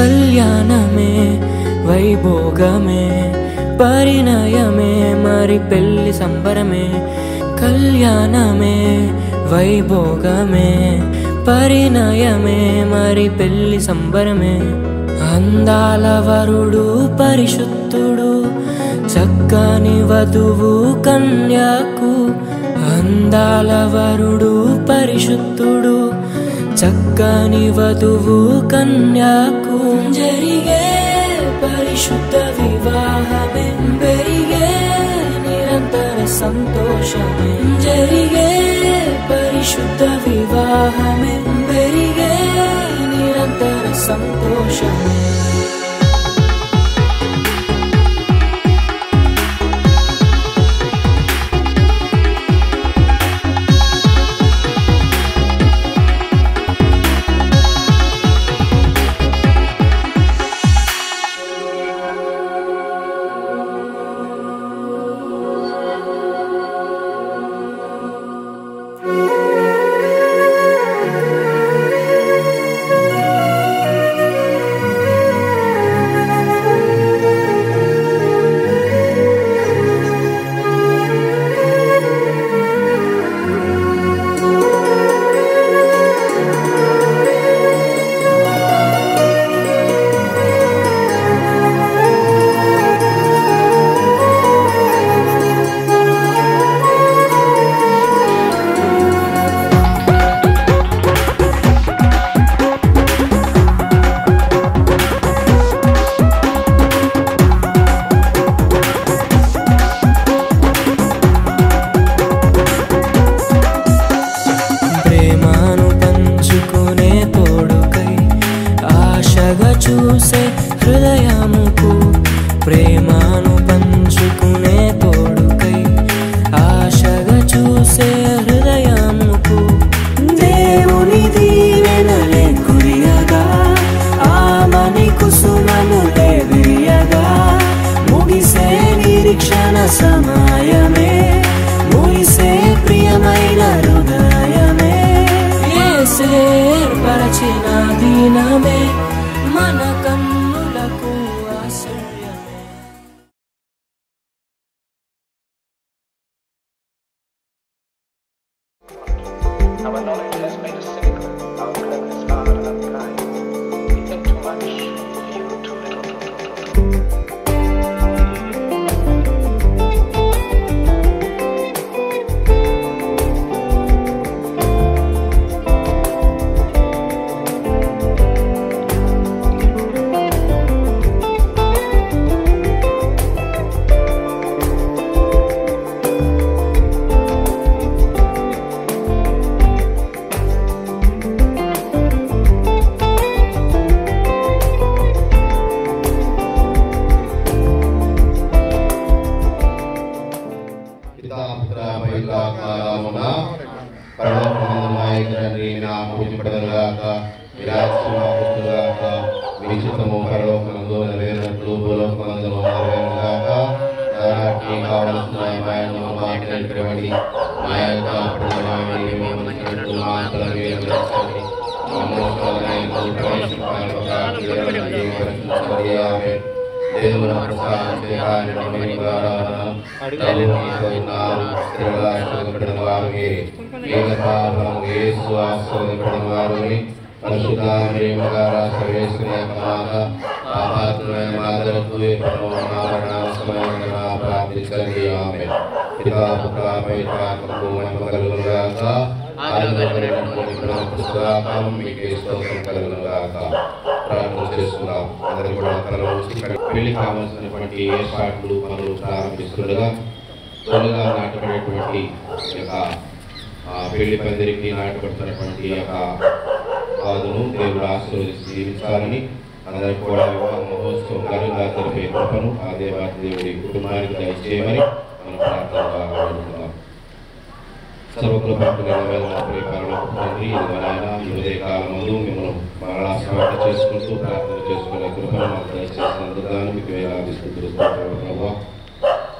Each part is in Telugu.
కళ్యాణమే వైభోగమే పరిణయమే మరి పెళ్లి సంబరమే కళ్యాణమే వైభోగమే పరిణయమే మరి పెళ్లి సంబరమే అందాల వరుడు పరిశుద్ధుడు చక్కని వధువు కన్యాకు అందాల వరుడు పరిశుద్ధుడు చక్కని వధువు కన్యాకు జరిగే పరిశుద్ధ వివాహమే పెరిగే నిరంతర సంతోషమే జరిగే పరిశుద్ధ వివాహమే పెరిగే నిరంతర సంతోషమే ప్రేమను పంచుకునే తోడుకై ఆశగా చూసే హృదయముకు ప్రేమను పంచుకునే తోడుకై ఆశగా చూసే హృదయముకు దేవుని దీవెనలే కురియగా ఆమని కుసుమనులే విరియగా ముగిసే నిరీక్షణ సమయమే ముగిసే ప్రియమైన హృదయమే ఏర్పరచిన దీనమే మన కన్నులకు ఆశ్చర్యమే Our knowledge has made us cynical, our cleverness far but unkind. We think too much, feel too little, too, too, too, too. పితాపుత్రమైకాత్మారామున పరలోకమందుమాయ తండ్రి నా పూజింపడనుగాక విరాజమాపుగాక మీ చిత్తము పరలోకమందు నెరవేరినట్లు భూలోకమందును నెరవేరుగాక దానికి కావలసిన మాయను మాకు తెలిపినవండి మా యొక్క ప్రజలమని మేము నచ్చినట్లు మా తలని రక్షించండి మమ్మల్ని ప్రవేశించాలి ఆమె దేవుని ప్రసాదం చేయాలని నమ్మని ద్వారా అడుగుతున్నారు స్థిరగా ఆశీర్వదించబడిన వారిని ఏకకాలం యేసు ఆశీర్వదించబడిన వారిని పరిశుద్ధ ప్రేమగార సర్వేశ్వరి మాత ఆత్మీయ మాదరకు మరణావసరమైన ప్రార్థించండి ఆమె పితా పుత్ర పవిత్రాత్మకు మహిమ కలుగునుగాక ఆనందమైనటువంటి పుస్తకాలం మీకు స్తోత్రం కలుగునుగాక ప్రార్థన చేసుకుందాం అందరూ కూడా తలలో ఉంచి పెళ్లి కావాల్సినటువంటి ఏర్పాట్లు పనులు ప్రారంభిస్తుండగా త్వరగా నాటబడేటువంటి ఈ యొక్క ఆ, పెళ్లి పందిరికి నాటబడుతున్నటువంటి ఈ యొక్క పాదును దేవుడు ఆశీర్వదించి జీవించాలని అందరికీ కూడా వివాహ మహోత్సవం ఘనంగా జరిపే కృపను ఆ దేవాతి దేవుడి కుటుంబానికి దయచేయమని మనం ప్రార్థనగా అడుగుతున్నాం సర్వకృపాకు నెరవేరిన ప్రియకారంలో తండ్రి ఇది నాయన ఈ ఉదయ కాలమందు మిమ్మల్ని మరలా స్వాగతం చేసుకుంటూ ప్రార్థన చేసుకునే కృపను మాకు దయచేసినందుకు గాను మీకు వేలాది స్థుతులు స్తోత్రాలు ప్రభా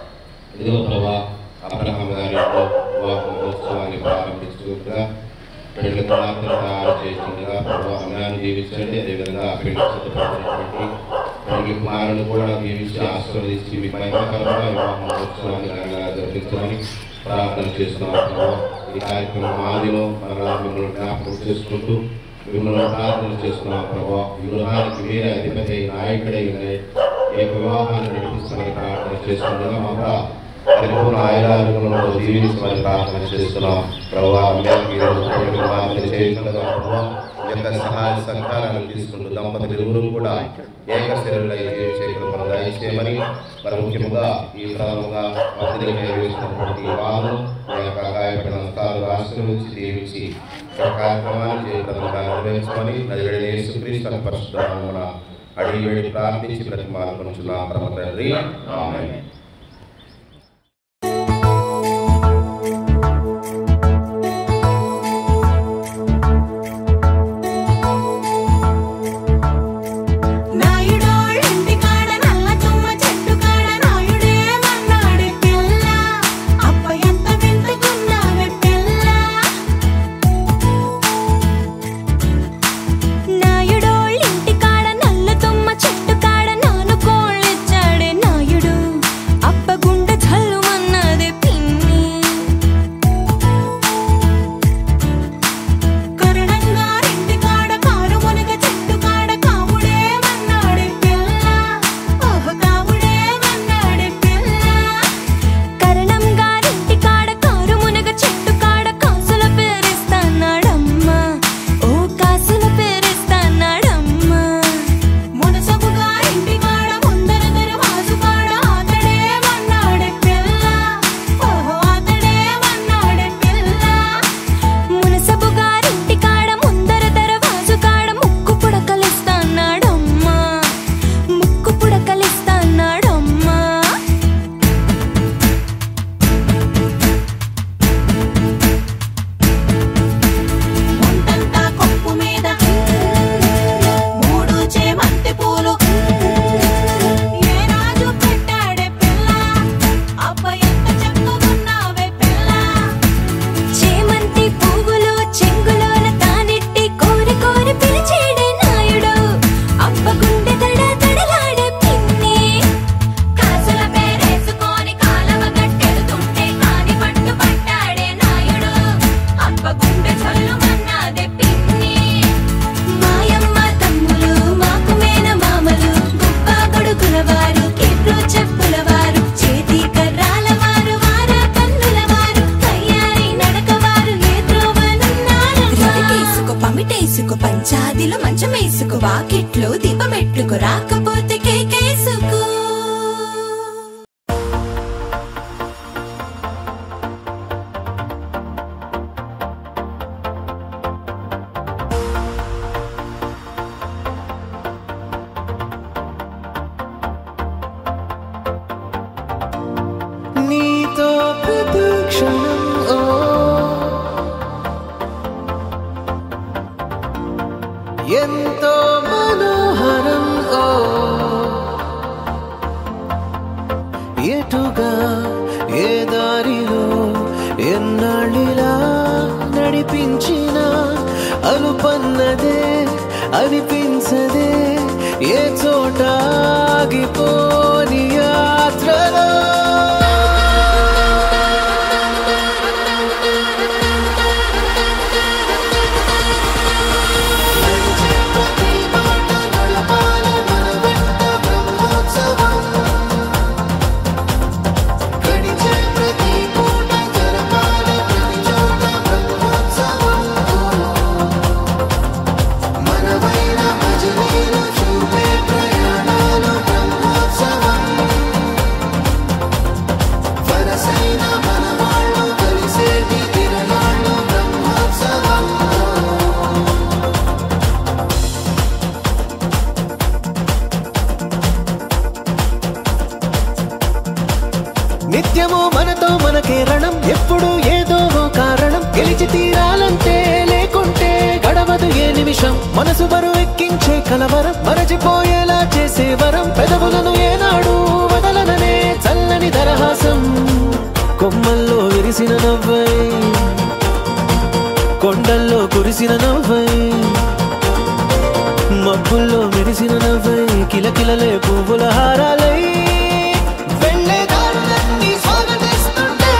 ఇదిగో ప్రభా అబ్రహం గారి ఇంట్లో వివాహ మహోత్సవాన్ని ప్రారంభించుకుంటా పెళ్లి కుమార్తెను తయారు చేస్తుండగా ప్రభావ సమయాన్ని జీవించండి అదేవిధంగా పెళ్లి సిద్ధపడుతున్నటువంటి పెళ్లి కుమారుని కూడా దీవించి ఆశీర్వదించి మీ మహిమకరంగా వివాహం ఉత్సవాన్ని ఘనంగా జరిపించమని ప్రార్థన చేస్తున్నాం ప్రభావ ఈ కార్యక్రమం ఆదిలో మరలా మిమ్మల్ని జ్ఞాపకం చేసుకుంటూ మిమ్మల్ని ప్రార్థన చేస్తున్నాం ప్రభావ ఈ గృహానికి మీరే అధిపతి నాయకుడై ఉండే ఈ వివాహాన్ని నడిపిస్తామని ప్రార్థన చేస్తుండగా మా పరిపూర్ణ ఆయురాలను జీవించమని ప్రార్థన చేస్తున్నాం ప్రభావ మేము ఈరోజు పెళ్లి కుమార్తెను చేయుచుండగా ప్రభావ ఈ యొక్క సహాయ సహకారాలను తీసుకుంటూ దంపతులు ఇరువురు కూడా ఏక శరీరులై జీవించే కృపను దయచేయమని మరి ముఖ్యంగా ఈ ప్రధానంగా మందిరమై వేసినటువంటి వారు మీ యొక్క గాయపడిన హస్తాలు ఆశీర్వదించి దీవించి ఈ యొక్క కార్యక్రమాన్ని జయప్రదంగా నెరవేర్చమని నదివేడి యేసుక్రీస్తు పరిశుద్ధ అడిగి వేడి ప్రార్థించి ప్రతిమాలు కొంచున్నాం పరమ తండ్రి ఆమేన్ నాయుడోళ్ళింటి కాడ నల్ల తుమ్మ చెట్టు కాడ నాయుడే మన్నాడే పిల్ల అప్ప ఎంత వింటుకున్నావే పిల్ల నాయుడోళ్ళింటి కాడ నల్ల తుమ్మ చెట్టు కాడ నాను కోళ్ళిచ్చాడే నాయుడు అప్ప గుండె చల్లుమన్నదే పిన్ని కరణంగా రెంటి కాడ కారు మునగ చెట్టు కాడ కాముడే మన్నాడే పిల్ల ఓహ కాముడే మన్నాడే పిల్ల కరణంగా రెంటి కాడ కారు మునగ చెట్టు కాడ కాసుల పేరిస్తానాడమ్మా ఓ కాసుల పేరిస్తానాడమ్మా మునసబుగా ఇంటి కాడ ముందర దరవాజు కాడ అతడే మన్నాడే పిల్ల ఓహో అతడే మన్నాడే పిల్ల మునసబు గారింటి కాడ ముందర దరవాజు కాడ ముక్కు పుడకలిస్తాన్నాడమ్మా ముక్కు పుడకలిస్తాన్నాడమ్మా ముందంతా కొప్పు మీద మూడు చేమంతి పూలు ఏ రాజు పెట్టాడే పిల్ల అబ్బ ఎంత చక్కగున్నావే పిల్ల చేమంతి పువ్వులు చెంగులోన తానెట్టి కోరి కోరి పిలిచేడే నాయుడు అబ్బ గుండె తడ తడలాడే పిన్ని కాసుల పేరేసుకొని కాలవ గట్టెడుతుంటే కాని పట్టు పట్టాడే నాయుడు అబ్బ గుండె చల్లుమన్నాదే పిన్ని మాయమ్మ తమ్ములు మాకు మేన మామలు గొప్ప కొడుకుల వారు కిర్రు చెప్పుల వారు చేతి కర్రాల వారు వార కన్నుల వారు తయారీ నడక వారు ఏ త్రోవనున్నారు రవికేసుకో పమిటేసుకో పంచాదిలో మంచమేసుకో వాకిట్లో దీపమెట్టుకు రాకపోతే కేకేసుకో నీతో ప్రతి క్షణం ఓ ఎంతో మనోహరం ఓ ఎటుగా ఏ దారిలో ఎన్నాళ్ళిలా నడిపించిన అలుపన్నదే అనిపించదే ఏ చోట ఆగిపోని యాత్రలో నిత్యము మనతో మనకే రణం ఎప్పుడు ఏదో ఓ కారణం గెలిచి తీరాలంటే లేకుంటే గడవదు ఏ నిమిషం మనసు బరువు ఎక్కించే కలవరం మరచిపోయేలా చేసే వరం పెదవులను ఏనాడు వదలననే చల్లని దరహాసం కొమ్మల్లో విరిసిన నవ్వై కొండల్లో కురిసిన నవ్వై మబ్బుల్లో మెరిసిన నవ్వై కిలకిలలే పువ్వుల హారాలై వెళ్ళే దారులన్నీ స్వాగతిస్తుంటే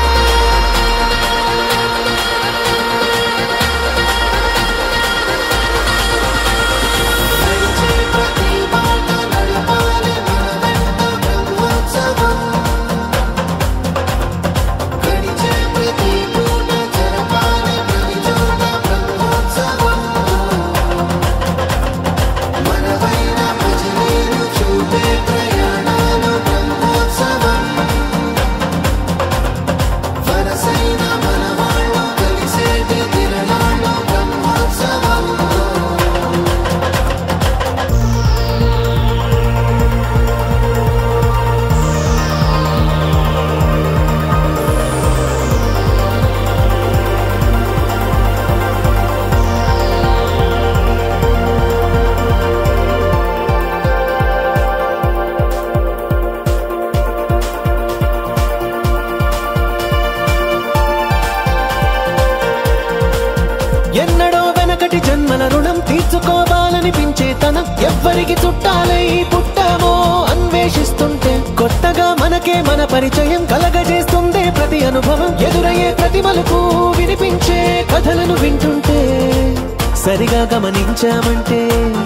ఎన్నడో వెనకటి జన్మల రుణం తీర్చుకోవాలనిపించే తనం ఎవ్వరికి చుట్టాలై పుట్టామో అన్వేషిస్తుంటే కొత్తగా మనకే మన పరిచయం కలగజేస్తుందే ప్రతి అనుభవం ఎదురయ్యే ప్రతి మలుపు వినిపించే కథలను వింటుంటే సరిగా గమనించామంటే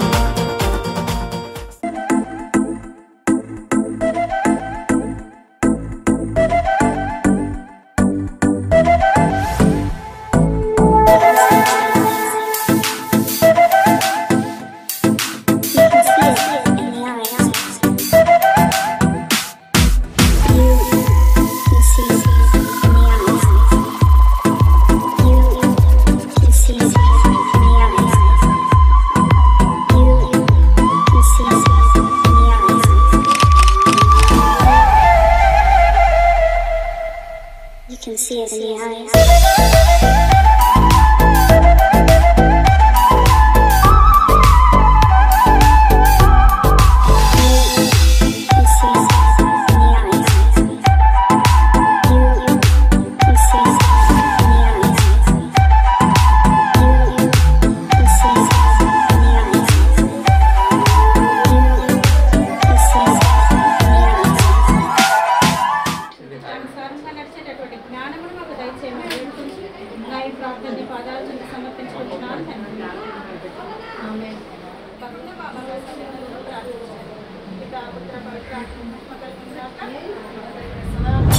You can see it in the eyes. You can see it in the eyes. You can see it in the eyes. You can see it in the eyes. You can see it in the eyes. అనుసారంగా నడిచేటటువంటి జ్ఞానమును మాకు దయచేయమని వేడుకుంటూ నా ఈ ప్రార్థన పాదాలు చెంది సమర్పించుకుంటున్నాను తండ్రి ఆమేన్. భక్తుల భావనాలు ప్రార్థించాలి. పితా, పుత్ర, పవిత్ర ఆత్మ మహిమ కలుగును గాక.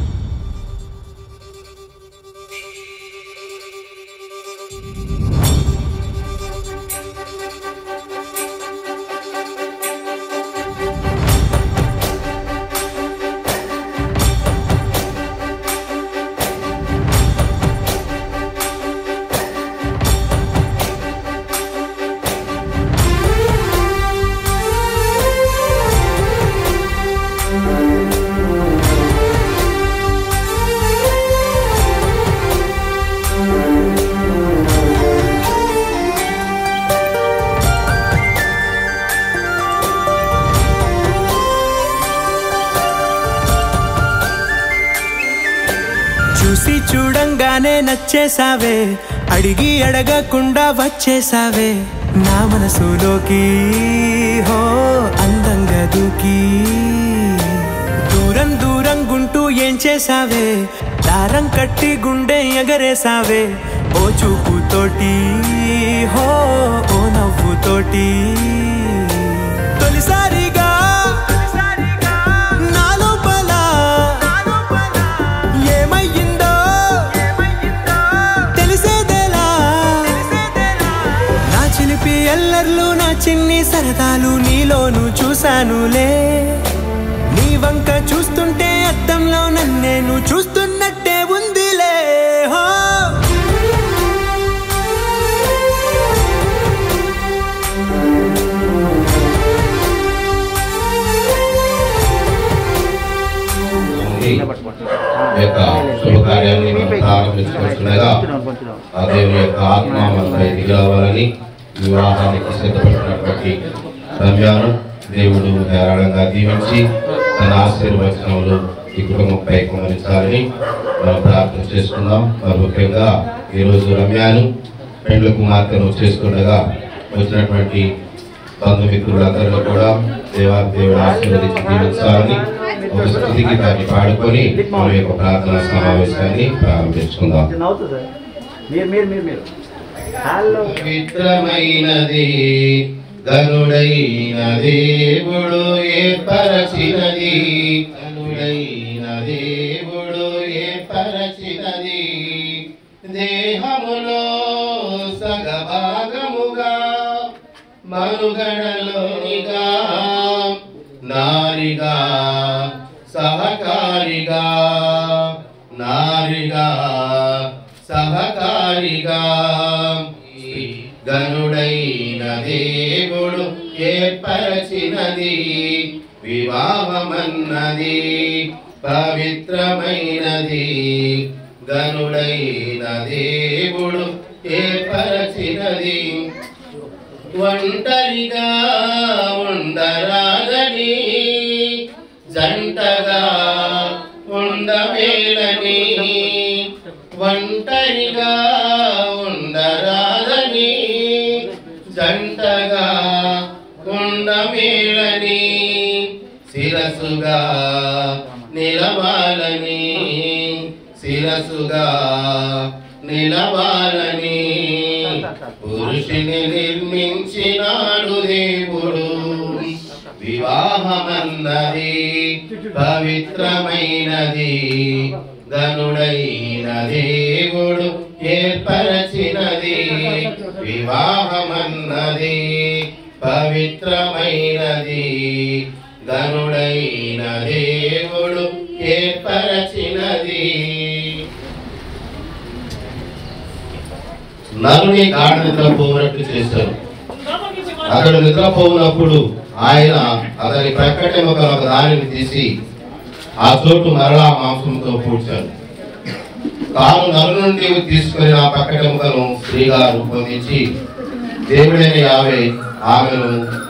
చూసి చూడంగానే నచ్చేసావే అడిగి అడగకుండా వచ్చేసావే నా మనసులోకి హో అందంగా దూకి దూరం దూరం గుంటూ ఏం చేసావే దారం కట్టి గుండె ఎగరేసావే ఓ చూపుతోటి హో ఓ నవ్వుతోటి తొలిసారిగా నా లోపల ఏమయ్యిందో తెలిసేదేలా నా చిలిపి ఎల్లర్లు నా చిన్ని సరదాలు నీలోను చూశానులే నీ వంక చూస్తుంటే అద్దంలో నన్నేను చూస్తున్నట్టే ఉందిలే హో ఈ యొక్క శుభకార్యాన్ని మనం ప్రారంభించుకుంటుండగా ఆ దేవుని యొక్క ఆత్మ మనపై దిగావాలని వివాహానికి సిద్ధపడినటువంటి రమ్యాను దేవుడు ధారాళంగా దీవించి తన ఆశీర్వచనములు ఈ కుటుంబంపై కుమరించాలని మనం ప్రార్థన చేసుకుందాం మరి ముఖ్యంగా ఈరోజు రమ్యాను పెండ్ల కుమార్తెను చేసుకుండగా వచ్చినటువంటి బంధుమిత్రులందరూ కూడా దేవా దేవుడు ఆశీర్వదించి దీవించాలని ఒక స్థుతి గీతాన్ని పాడుకొని మన యొక్క ప్రార్థనా సమావేశాన్ని ప్రారంభించుకుందాం నవ్వుతుంది సార్ మీరు మీరు మీరు మీరు హలో పవిత్రమైనది గరుడైన దేవుడు ఏర్పరచినది గరుడైన దేవుడు ఏర్పరచినది దేహములో సగభాగముగా మనుగడలోనిగా నారిగా సహకారిగా నారిగా సహకారిగా గనుడైన దేవుడు ఏర్పరచినది వివాహమన్నది పవిత్రమైనది గనుడైన దేవుడు ఏర్పరచినది ఒంటరిగా ఉండరాదని జంటగా ఉండవేలని ఒంటరిగా ఉండరాదని జంటగా ఉండమేలని శిరసుగా నిలవాలని శిరసుగా నిలవాలని పురుషుని నిర్మించినాడు దేవుడు వివాహమన్నది పవిత్రమైనది గనుడైన దేవుడు ఏర్పరచినది వివాహమన్నది పవిత్రమైనది గనుడైన దేవుడు ఏర్పరచినది నరుని గాఢ నిద్రపోనట్టు చేశారు అతడు నిద్రపోనప్పుడు ఆయన అతని ప్రక్కటెముక ఒక దానిని తీసి ఆ చోటు మరలా మాంసంతో పూడ్చాడు తాను నరు నుండి తీసుకుని ఆ ప్రక్కటెముకను స్త్రీగా రూపొందించి దేవుడైన యావే ఆమెను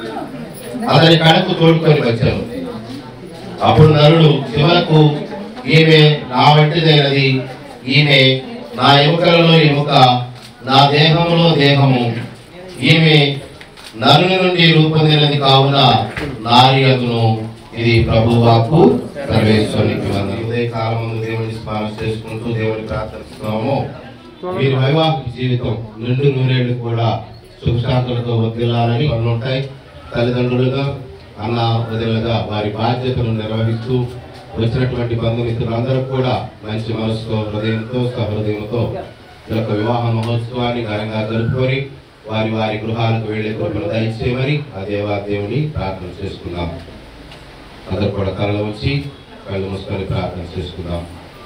అతని కడకు తోడుకొని వచ్చారు అప్పుడు నరుడు చివరకు ఈమె నా వంటిదైనది ఈమె నా ఎముకలలో ఎముక నా దేహములో దేహము ఈమె నరుని నుండి రూపొందినది కావున నారియకును ఇది ప్రభువాకు సర్వేశ్వరునికి వందనం. ఉదయ కాలమందు దేవుని స్మరణ చేసుకుంటూ దేవుని ప్రార్థిస్తున్నాము మీరు వైవాహిక జీవితం నిండు నూరేళ్లు కూడా సుఖశాంతులతో వర్దిల్లాలని పనులు ఉంటాయి తల్లిదండ్రులుగా అన్న వదిలుగా వారి బాధ్యతను నిర్వహిస్తూ వచ్చినటువంటి బంధుమిత్రులందరూ కూడా మంచి మనసుతో హృదయంతో సహృదయంతో ఈ యొక్క వివాహ మహోత్సవాన్ని ఘనంగా జరుపుకొని వారి వారి గృహాలకు వెళ్ళే కృపను దయచేయమని ఆ దేవా దేవుని ప్రార్థన చేసుకుందాం అందరూ కూడా కళ్ళు వచ్చి కళ్ళు మూసుకొని ప్రార్థన చేసుకుందాం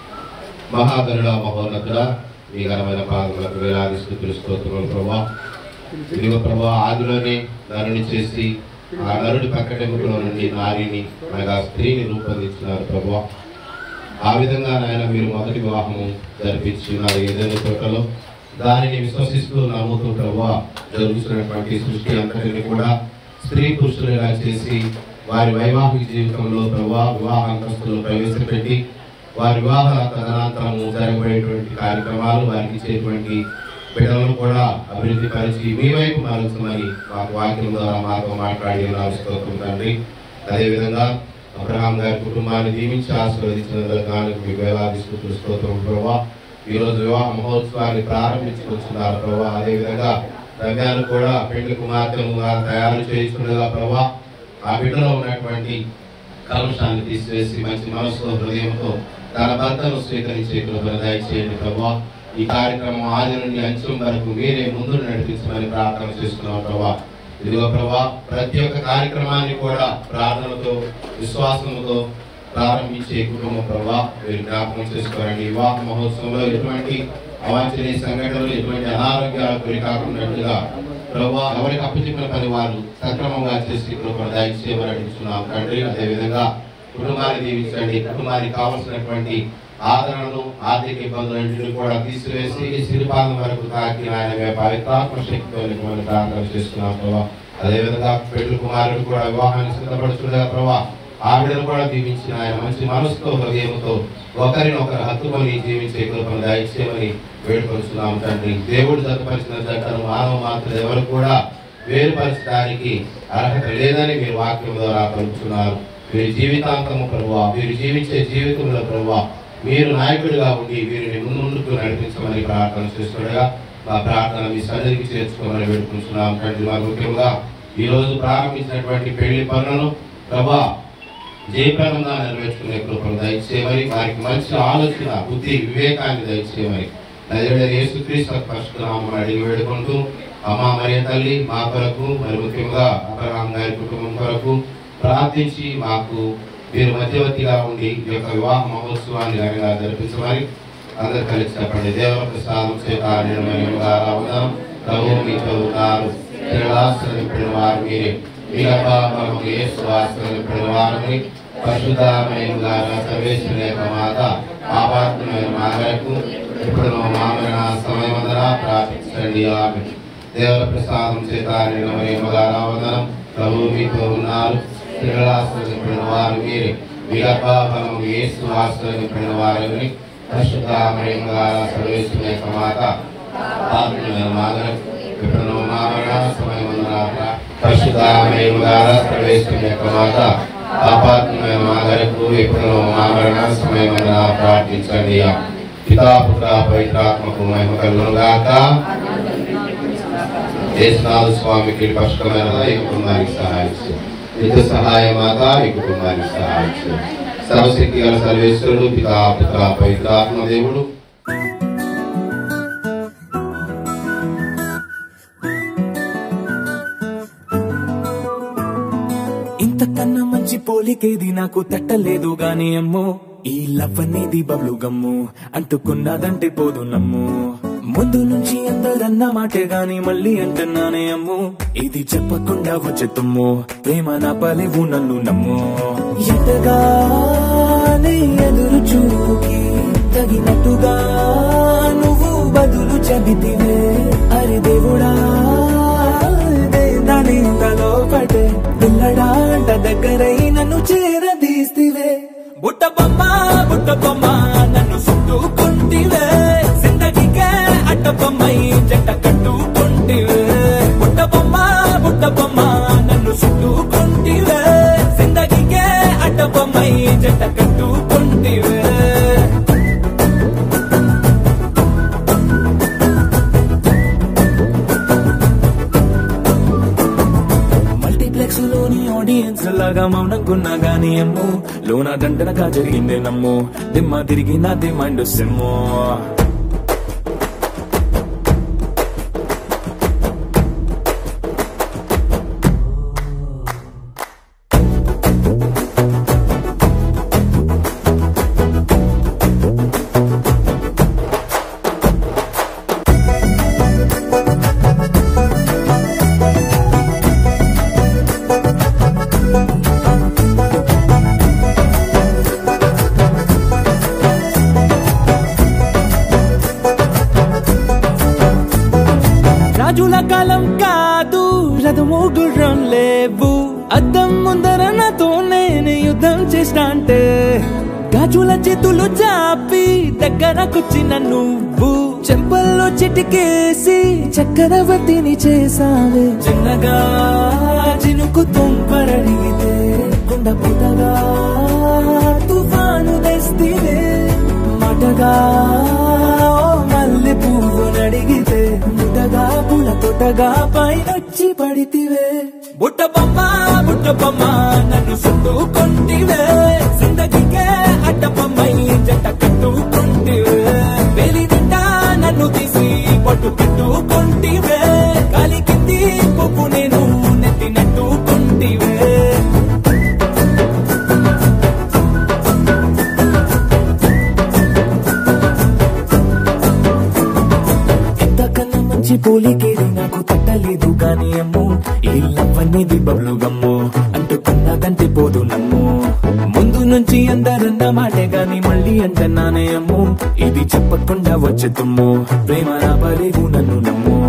మహాగరుడ మహోన్నతుడ మీ ఘనమైన పాదములకు వేలాది స్థుతులు స్తోత్రములు ప్రభా ఇదిగో ప్రభా ఆదిలోనే నరుని చేసి ఆ నరుడి పక్కటెముకలో నుండి నారిని అనగా స్త్రీని రూపొందించినారు ప్రభా ఆ విధంగా నాయన మీరు మొదటి వివాహము జరిపించి ఉన్నారు ఏదైనా తోటలో దానిని విశ్వసిస్తూ నమ్ముతూ ప్రభా జరుగుతున్నటువంటి సృష్టి అంతటిని కూడా స్త్రీ పురుషులుగా చేసి వారి వైవాహిక జీవితంలో ప్రభా వివాహ అంతస్తులు ప్రవేశపెట్టి వారి వివాహ తదనంతరము జరగబడేటువంటి కార్యక్రమాలు వారికి ఇచ్చేటువంటి బిడ్డలను కూడా అభివృద్ధి పరిచి మీ వైపు మరల్చమని మాకు వాక్యం ద్వారా మాతో మాట్లాడి స్తోత్రం తండ్రి అదేవిధంగా అబ్రహాం గారి కుటుంబాన్ని దీవించి ఆశీర్వదించినందుకు మీకు వేలాది స్థుతులు స్తోత్రం ప్రభా ఈ రోజు వివాహ మహోత్సవాన్ని ప్రారంభించుకొచ్చున్నారు ప్రభా అదేవిధంగా రమ్యాను కూడా పెళ్లి కుమార్తెను వారు తయారు చేయించుండగా ప్రభా ఆ బిడ్డలో ఉన్నటువంటి కలుషాన్ని తీసివేసి మంచి మనసుతో హృదయంతో తన భర్తను స్వీకరించే కృపను దయచేయండి ప్రభా ఈ కార్యక్రమం ఆది నుండి అంచెం వరకు మీరే ముందు నడిపించమని ప్రార్థన చేస్తున్నాం ప్రభా ఇదిగో ప్రభా ప్రతి ఒక్క కార్యక్రమాన్ని కూడా ప్రార్థనతో విశ్వాసంతో ప్రారంభించే కుటుంబ ప్రభా మీరు జ్ఞాపకం చేసుకోరండి వివాహ మహోత్సవంలో ఎటువంటి అవాంఛనీయ సంఘటనలు ఎటువంటి అనారోగ్యాలకు గురి కాకున్నట్టుగా ప్రభా ఎవరికి అప్పచెప్పిన పని వారు సక్రమంగా చేసి కృపను దయచేయమని అడుగుతున్నాం తండ్రి అదేవిధంగా కుటుంబాన్ని దీవించండి కుటుంబానికి కావలసినటువంటి ఆదరణలు ఆర్థిక ఇబ్బందులన్నింటినీ కూడా తీసివేసి ఈ సిరిపాదం వరకు తాకి ఆయన మీ పవిత్రాత్మ శక్తితో నింపమని ప్రార్థన చేస్తున్నాం ప్రభా అదేవిధంగా పెళ్లి కుమారుడు కూడా వివాహానికి సిద్ధపడుతుండగా ప్రభా ఆవిడను కూడా దీవించిన ఆయన మంచి మనసుతో హృదయంతో ఒకరినొకరు హత్తుకొని జీవించే కృపను దయచేయమని వేడుకొస్తున్నాం తండ్రి దేవుడు జతపరిచిన జట్టను మానవ మాత్రం ఎవరు కూడా వేరుపరచడానికి అర్హత లేదని మీరు వాక్యం ద్వారా పలుకుతున్నారు వీరి జీవితాంతము ప్రభువా వీరు జీవించే జీవితంలో ప్రభువా మీరు నాయకుడిగా ఉండి వీరిని ముందు ముందుకు నడిపించమని ప్రార్థన చేస్తుండగా మా ప్రార్థన మీ సన్నిధికి చేర్చుకోమని వేడుకుంటున్నాం తండ్రి మాకు ముఖ్యంగా ఈ రోజు ప్రారంభించినటువంటి పెళ్లి పనులను ప్రభా జయప్రదంగా నెరవేర్చుకునే కృపను దయచేయమని వారికి మంచి ఆలోచన బుద్ధి వివేకాన్ని దయచేయమని నజరుడైన యేసుక్రీస్తు పరిశుద్ధనామం అడిగి వేడుకుంటూ అమ్మ మరియ తల్లి మా కొరకు మరి ముఖ్యంగా అబ్రహాం గారి కుటుంబం కొరకు ప్రార్థించి మాకు మీరు మధ్యవర్తిగా ఉండి ఈ యొక్క వివాహ మహోత్సవాన్ని ఘనంగా జరిపించమని అందరు కలిసి చెప్పండి దేవ ప్రసాదం చేత నిర్మయంగా రావడం ప్రభు మీతో ఉన్నారు తిరగాశ్రమించిన వారు మీరే మీ అబ్బాబు యేసు ఆశ్రమించిన వారిని పరిశుద్ధమయంగా సర్వేశ్వర యొక్క మాత పాపాత్మైన మాగరకు ఇప్పుడు మామరణ సమయమందర ప్రార్థించండి ఆమె దేవర ప్రసాదం చేత నిర్మయంగా రావడం ప్రభు మీతో ఉన్నారు తిరగాశ్రమించిన వారు మీరే మీ అబ్బాబు యేసు ఆశ్రమించిన వారిని పరిశుద్ధమయంగా సర్వేశ్వర యొక్క మాత పాపాత్మైన మాగరకు ఇప్పుడు మామరణ సమయమందర పరిశుద్ధమయంగా సర్వేశ్వర యొక్క మాత పాపాత్మైన మాగరకు ఇప్పుడు మామరణ సమయమైన ప్రార్థించండి పితాపుత్ర పవిత్రాత్మకు మహిమ కలుగును గాక యేసునాథ స్వామికి స్పష్టమైన ఈ కుటుంబానికి సహాయించు నిత్య సహాయమాత ఈ కుటుంబానికి సహాయించు సర్వశక్తి గల సర్వేశ్వరుడు పితా పుత్ర పవిత్రాత్మ దేవుడు ఇంతకన్నా మంచి పోలికేది నాకు తట్టలేదు గాని అమ్మో ఈ లవ్ అనేది బబ్లు గమ్ము అంటుకున్నదంటే పోదు నమ్ము ముందు నుంచి అందరన్న మాటే గాని మళ్ళీ అంటున్నానే అమ్ము ఇది చెప్పకుండా వచ్చే తుమ్ము ప్రేమ నా పలేవు నన్ను నమ్ము ఎటగానే ఎదురు చూకి తగినట్టుగా నువ్వు బదులు చెబితివే అరే దేవుడా దాని తలో పడే పిల్లడాంట దగ్గరై నన్ను చేరదీస్తివే బుట్ట బొమ్మ బుట్ట బొమ్మ నన్ను చుట్టుకుంటివే జిందగీకే అట్ట బొమ్మై జంట కట్టుకుంటివే బుట్ట బొమ్మ బుట్ట బొమ్మ నన్ను చుట్టుకుంటివే జిందగీకే అట్ట బొమ్మై జంట కట్టుకుంటివే మల్టీప్లెక్స్ లోని ఆడియన్స్ లాగా మౌనంకున్నా గానీ అమ్ము లోన దండనగా జరిగిందే నమ్ము దిమ్మ తిరిగి నా దిమ్మండు సిమ్ము రాజుల కాలం కాదు రథము గుర్రం లేవు అద్దం ముందర నాతో నేను యుద్ధం చేస్తా అంటే గాజుల చేతులు చాపి దగ్గరకొచ్చిన నువ్వు చెంపల్లో చిటికేసి చక్రవర్తిని చేసావే చిన్నగా చినుకు తుంపరడిగితే కుండ పుటగా తుఫాను తెస్తివే మాటగా ఓ మల్లె పువ్వు నడిగితే ముటగా పుల తొటగా పైనొచ్చి పడితివే బుట్ట బొమ్మ బుట్ట బొమ్మ నన్ను చుట్టుకుంటివే జిందగీకే అడ్డ బొమ్మై జంట కట్టుకుంటివే వేలి నిండా నన్ను తీసి పట్టు పెట్టుకుంటివే కాలి కింది పువ్వు నేను నెత్తినట్టుకుంటివే ఎంతకన్నా మంచి పోలికేది నాకు తట్టలేదు కానీ అమ్ము ఈ లవ్ అనేది బబ్లు గమ్ము అంటుకున్నదంటే పోదు నమ్ము ముందు నుంచి అందరన్న మాటే గాని మళ్ళీ అంటున్నానే అమ్ము ఇది చెప్పకుండా వచ్చే తుమ్ము ప్రేమ నా పలేవు నన్ను నమ్ము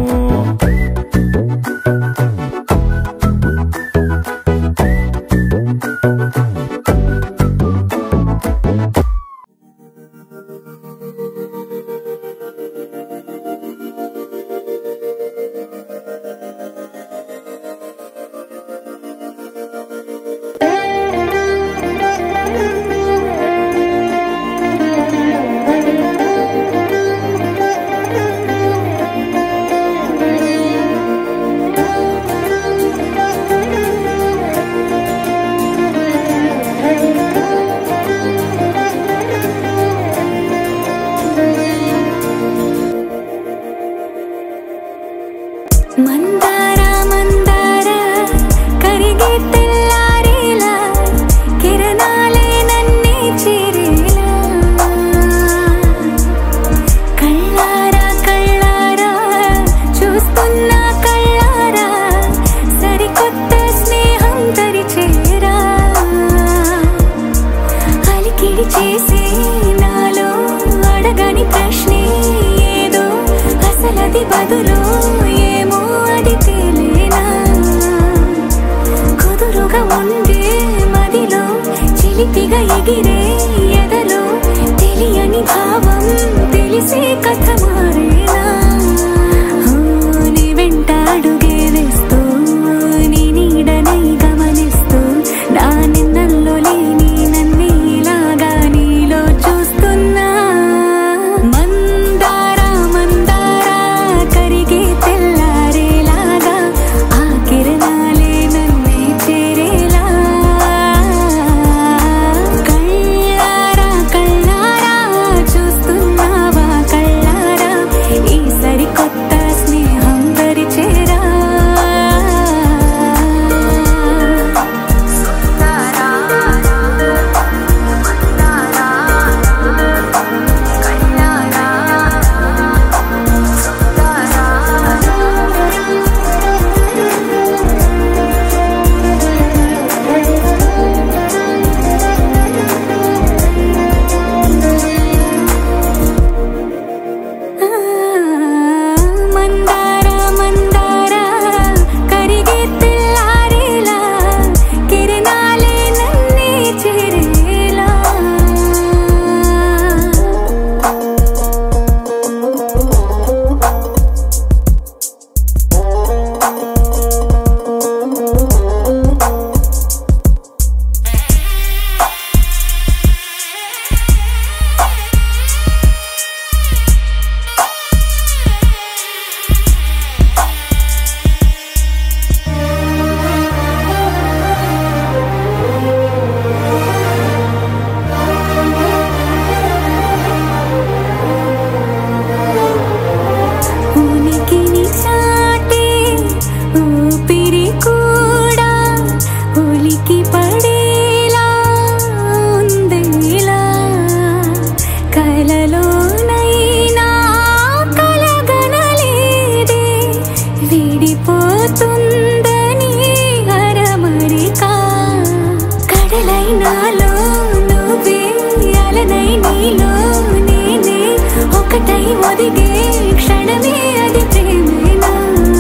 మందార మందార కరిగే తెల్లారేలా కిరణాలే నన్నే చేరేలా కళ్ళారా కళ్ళారా చూస్తున్నా కళ్ళారా సరికొత్త స్నేహం తరిచేరా అలికిడి చేసే నాలో అడగని ప్రశ్నే ఏదో అసలది బదులు ఏమో అది తేలేనా కుదురుగా ఉండే మదిలో చిలిపిగా ఎగిరే ఎదలో తెలియని భావం తెలిసే కథ మారేనా ఆ, నీ వెంట అడుగే వేస్తూ నీ నీడనై గమనిస్తూ నా నిన్నల్లో లేని నన్నే ఇలాగా నీలో చూస్తున్నా మందార మందార కరిగే తెల్లారేలాగా ఆ కిరణాలే నన్నే చేరేలా కళ్ళారా కళ్ళారా చూస్తున్నావా కళ్ళారా ఈ సరికొత్త స్నేహం పరిచేరా మందార మందార కరిగే తెల్లారేలా కిరణాలే నన్నే చేరేలా ఉనికిని చాటే ఊపిరి కూడా ఉలికి పడేలా ఉందేలా కలలోనైనా కలగనలేదే విడిపోతుందని అరమరికా కడలైనాలో నువ్వే అలనై నీలో నేనే ఒకటై ఒదిగే క్షణమే అది ప్రేమేనా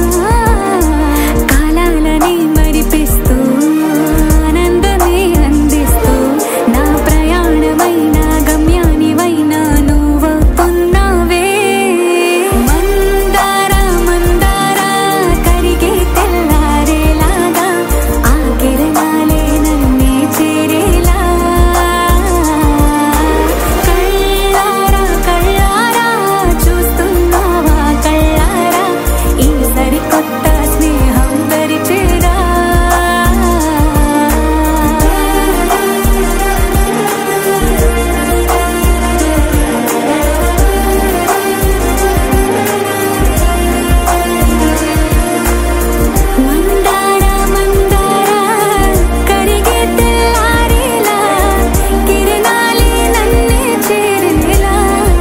కాలాలని మరిపిస్తూ ఆనందమే అందిస్తూ నా ప్రయాణమైన గమ్యానివైనా నువ్వవుతున్నావే మందార మందార కరిగే తెల్లారేలాగా ఆ కిరణాలే నన్నే చేరేలా కళ్ళారా కళ్ళారా చూస్తున్నావా కళ్ళారా ఈ సరికొత్త స్నేహం పరిచేరా మందార మందార కరిగే తెల్లారేలా కిరణాలే నన్నే చేరేలా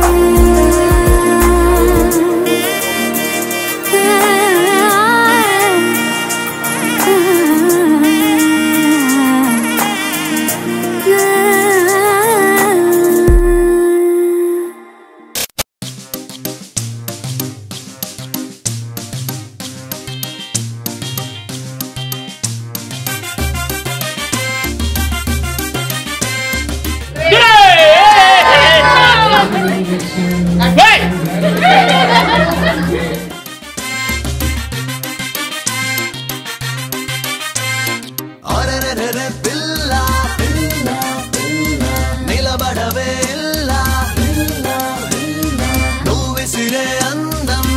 అరెరెరెరె పిల్ల పిల్ల పిల్ల నిలబడవే ఇల్ల ఇల్ల ఇల్ల నువ్వు విసిరే అందం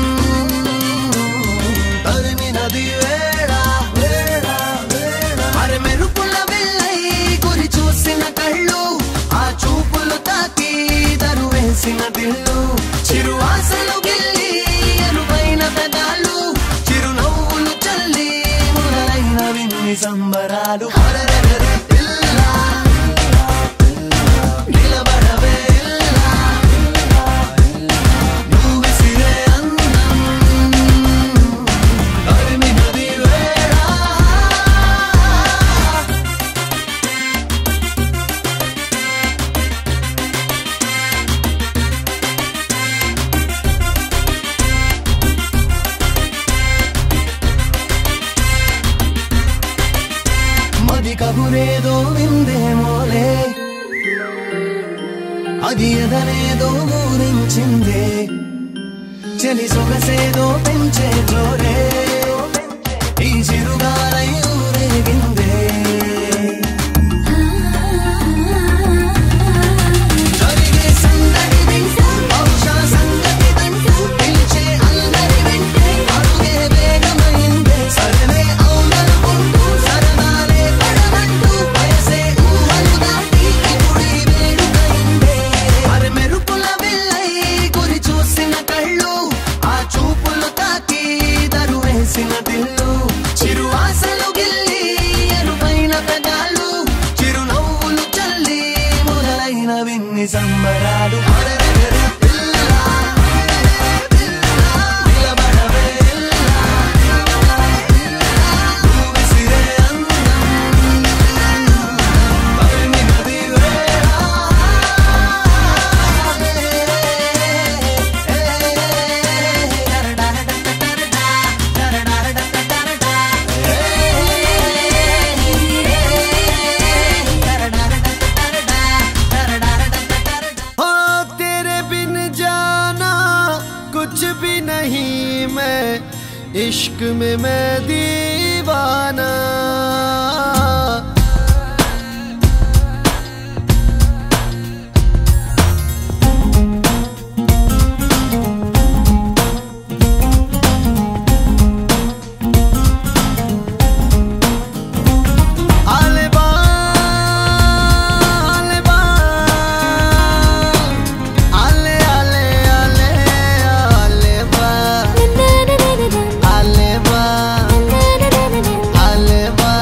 తరిమినది వేళ వేళ వేళ అరె మెరుపుల విల్లై గురి చూసిన కళ్ళు ఆ చూపులు తాకి దరువేసిన దిల్లు చిరు ఆశలు గిల్లి ఎరువైన పెదాలు చిరునవ్వు కబురేదో విందేమోలే అది ఎదనేదో ఊరించిందే చలి సొగసేదో పెంచే జోరే ఈ చిరుగాలై ఊరేగిందే జరిగే సందడి వింటూ బహుశా సంగతి వింటూ పిలిచే అందరి వింటే అడుగే వేగమైందే సరలే అవుననుకుంటూ సరదాలే పడమంటూ వయసే ఊహలు దాటి ఇప్పుడు ఈ వేడుకైందే మరి మెరుపుల విల్లై గురి చూసిన కళ్ళు ఆ చూపులు తాకి దరు వేసిన దిల్లు చిరు ఆశలు గిల్లి ఎరుపైన పెదాలు చిరునవ్వులు చల్లి మొదలైన విన్ని సంబరాలు అరెరెరె పిల్ల, పిల్ల, నిలబడవే పిల్ల, నువ్వు విసిరే అందం, పరిమితి వేళ. हो तेरे बिन जाना कुछ भी नहीं मैं इश्क में मैं दीवाना आले बा आले बा आले आले आले आले बा आले बा आले बा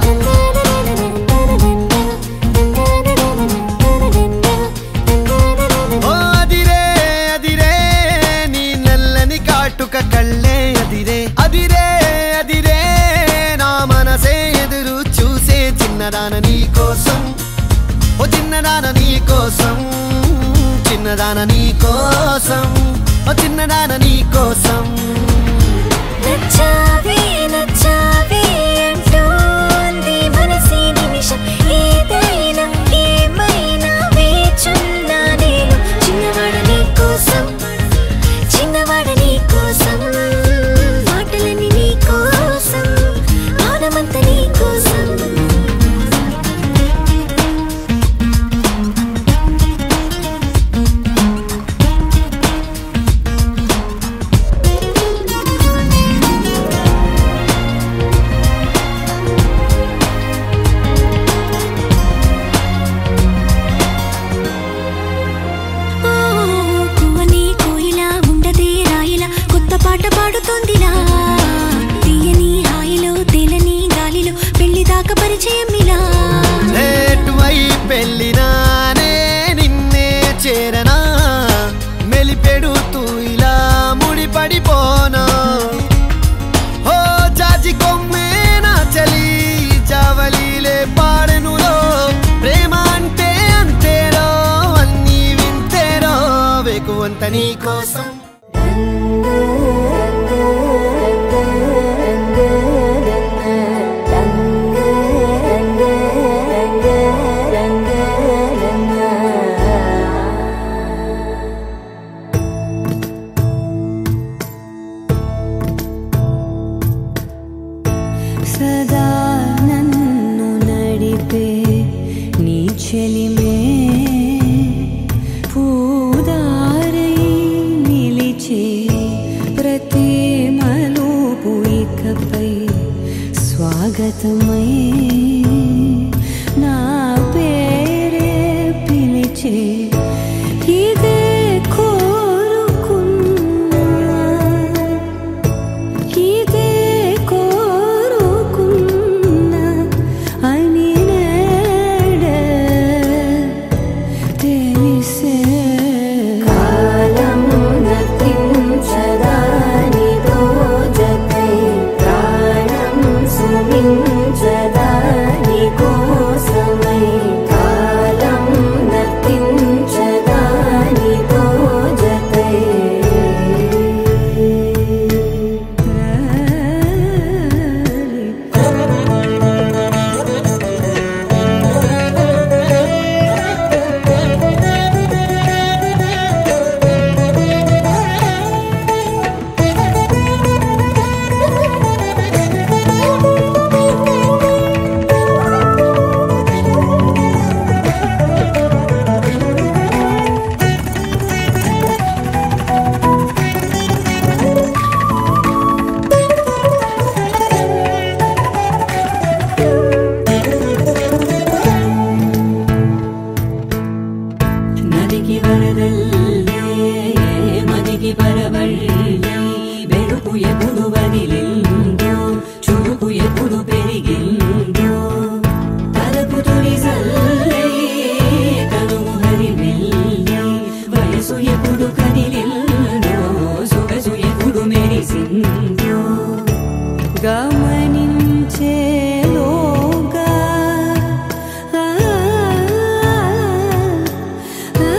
ఓ అదిరే అదిరే నీ నల్లని కాటుక కళ్ళే అదిరే అదిరే అదిరే నా మనసే ఎదురు చూసే చిన్నదాన నీ కోసం ఓ చిన్నదాన నీ కోసం చిన్నదాన నీ కోసం ఓ చిన్నదాన నీ కోసం నచ్చావే నచ్చావే అంటోంది మనసే నిమిషం ఏదైనా ఏమైనా వేచున్నా నేను చిన్నవాడ నీ కోసం చిన్నవాడ నీ కోసం మాటలని నీ కోసం మౌనమంత నీ కోసం ఓ కువని కోయిలా ఉండదే రాయిలా కొత్త పాట పాడుతోందిలా తీయని హాయిలో తేలని గాలిలో పెళ్లి దాకా పరిచయం ఇలా లేటువై పెళ్ళినానే నిన్నే చేరనా మెలిపెడుతూ ఇలా ముడిపడిపోనా ఓ జాజి కొమ్మే నా చలి జావలీలే పాడెనులో ప్రేమ అంటే అంతేరో అన్నీ వింతేరో వేకువంత నీ కోసం సదా నన్ను నడిపే నీ చెలిమే పూదారై నిలిచే ప్రతి మలుపు ఇకపై స్వాగతమై నా పేరే పిలిచే ఇదే కోరుకున్నా ఇదే కోరుకున్నా అని నేడే తెలిసే కాలం నతించదాని దోజకై ప్రాణం సుమించదాని కదిలిందో చూపు ఎప్పుడు పెరిగిందో తలపు తొలి జల్లే కనుము హరిమెల్లే వయసు ఎప్పుడు కదిలిందో సొగసు ఎప్పుడు మెరిసిందో గమనించేలోగా ఆ, ఆ,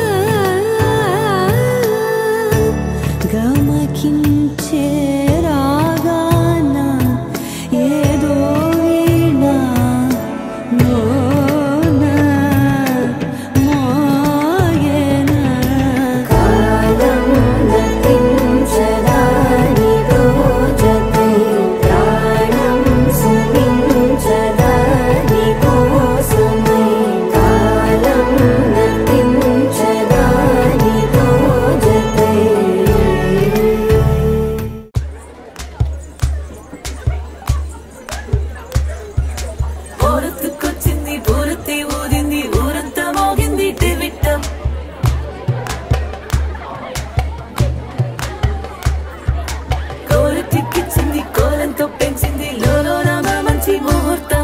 గమకించే రాగాన ఏదో వీణ మోన మోయన కాలం గతించదాని రోజకై ప్రాణం సుమించదాని కోసమై కాలం గతించదాని రోజకై ఊరొత్తుకొచ్చింది ఊరొత్తి ఊదింది ఊరంతా మోగింది టివిట్టం కోరటిక్కిచ్చింది కోలంతో పెంచింది లోలోన మా మంచి ముహూర్తం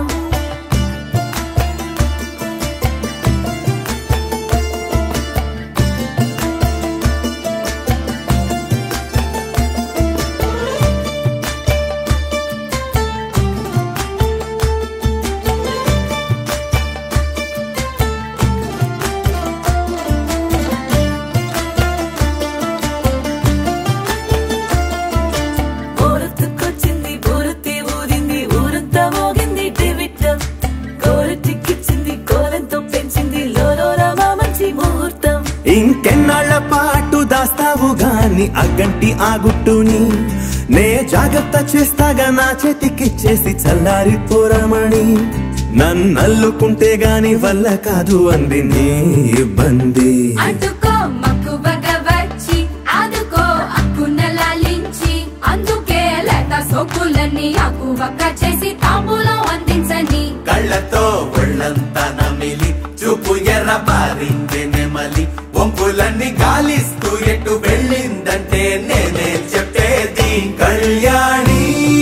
ఊరొత్తుకొచ్చింది ఊరొత్తి ఊదింది ఊరంతా మోగింది టివిట్టం కోరటిక్కిచ్చింది కోలంతో పెంచింది లోలోన మా మంచి ముహూర్తం ఇంకెన్నాళ్ల పాటు దాస్తావు గాని అగ్గంటి ఆ గుట్టుని నే జాగ్రత్త చేస్తాగా నా చేతికిచ్చేసి చల్లారి పోరమణి నన్నల్లుకుంటే గాని వల్ల కాదు అంది నీ ఇబ్బంది అడ్డుకో మక్కువగా వచ్చి ఆదుకో అక్కున లాలించి అందుకే లేత సోకులన్నీ అక్కువక్క చేసి తాంబూలం అందించని కళ్ళతో ఒళ్ళంతా నమిలి చూపు ఎర్ర పారింది నెమలి వంపులన్నీ గాలిస్తూ ఎటు వెళ్ళిందంటే నేనే చెప్పేది కళ్యాణి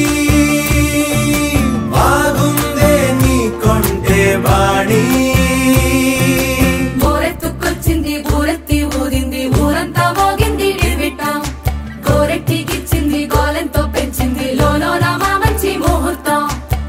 బాగుందే నీ కొంటే వాణి ఊరెత్తుకొచ్చింది ఊరెత్తి ఊదింది ఊరంతా మోగింది డివిటం గోరెట్టికిచ్చింది గోలెంతో పెంచింది లోలోన మా మంచి ముహూర్తం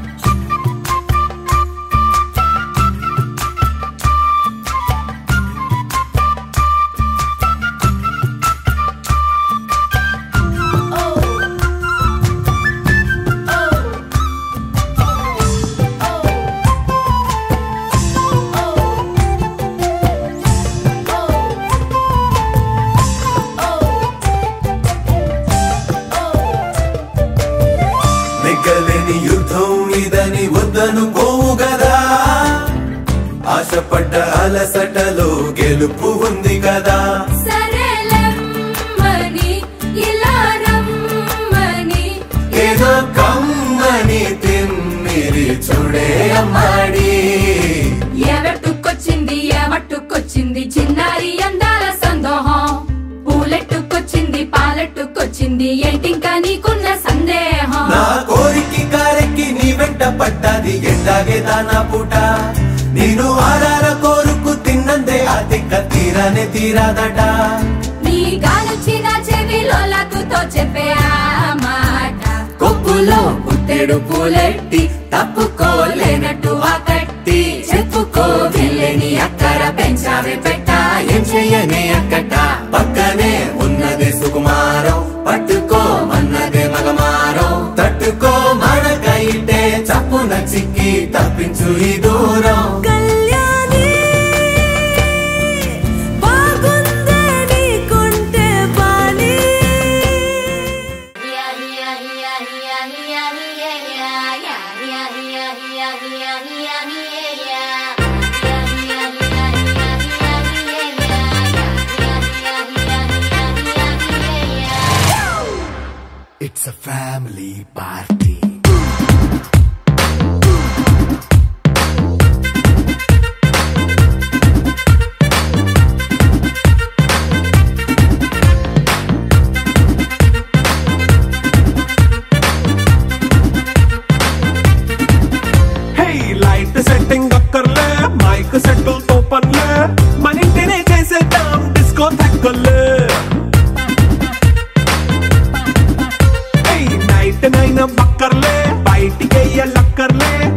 నెగ్గలేని యుద్ధం ఇదని వద్దనుకోవు గదా ఆశపడ్డ అలసటలో గెలుపు ఉంది కదా సరేలమ్మని ఇలా రమ్మని ఏదో కమ్మని తిమ్మిరి చూడే అమ్మాడి ఎవట్టుకొచ్చింది ఎవట్టుకొచ్చింది చిన్నారి అందాల సందోహం పూలెట్టుకొచ్చింది పాలెట్టుకొచ్చింది ఏంటింకా నీకున్న సందేహం నా కోరికి కారెక్కి నీ వెంట పడ్డది ఎట్టాగే దానా పూట నేను ఆరార కోరుకు తిన్నందే ఆ తిక్క తీరానే తీరాదట నీ గాలొచ్చిన చెవిలో లకుతో చెప్పే ఆ మాట కొప్పులో పుట్టెడు పూలెట్టి తప్పుకోలేనట్టు ఆ కట్టి చెప్పుకో వెళ్ళని అక్కర పెంచావే పెట్ట ఏం చెయ్యనే అక్కట పక్కనే ఉన్నదే సుకుమారం పట్టుకో మన్నదే మగమారం తట్టుకో మనకైతే చప్పున చిక్కి తప్పించు ఈ దూరం కళ్యాణి బాగుందే నీకుంటే బాణి It's a family party. అక్కర్లే బయటికెయ్యలక్కర్లే